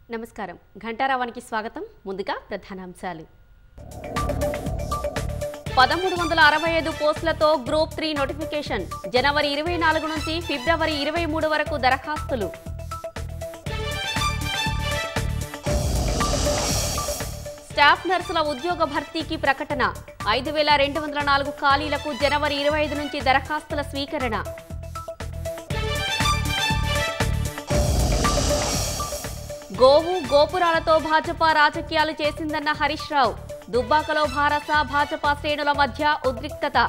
నమస్కారం ఘంటారావానికి స్వాగతం ముందుగా ప్రధానాంశాలు పదమూడు వందల అరవై ఐదు పోస్టులతో గ్రూప్ త్రీ నోటిఫికేషన్ జనవరి ఇరవై నాలుగు నుంచి ఫిబ్రవరి ఇరవై మూడు వరకు దరఖాస్తులు స్టాఫ్ నర్సుల ఉద్యోగ భర్తీకి ప్రకటన ఐదు వేల రెండు వందల నాలుగు ఖాళీలకు జనవరి ఇరవై ఐదు నుంచి దరఖాస్తుల స్వీకరణ గోవు గోపురాలతో భాజపా రాజకీయాలు చేసిందన్న హరీష్ రావు దుబ్బాకలో భారత భాజపా శ్రేణుల మధ్య ఉద్రిక్తత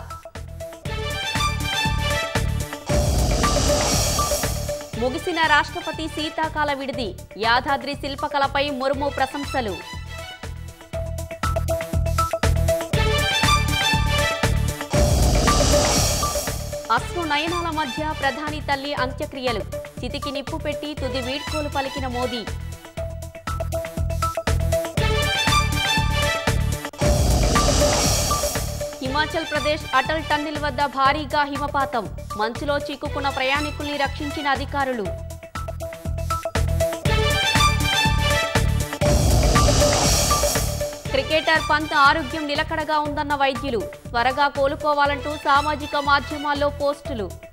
ముగిసిన రాష్ట్రపతి శీతాకాల విడిది యాదాద్రి శిల్పకళపై ముర్ము ప్రశంసలు అశ్రు నయనాల మధ్య ప్రధాని తల్లి అంత్యక్రియలు చితికి నిప్పు పెట్టి తుది వీడ్కోలు పలికిన మోదీ హిమాచల్ ప్రదేశ్ అటల్ టన్నెల్ వద్ద భారీగా హిమపాతం మంచులో చిక్కుకున్న ప్రయాణికుల్ని రక్షించిన అధికారులు క్రికెటర్ పంత్ ఆరోగ్యం నిలకడగా ఉందన్న వైద్యులు త్వరగా కోలుకోవాలంటూ సామాజిక మాధ్యమాల్లో పోస్టులు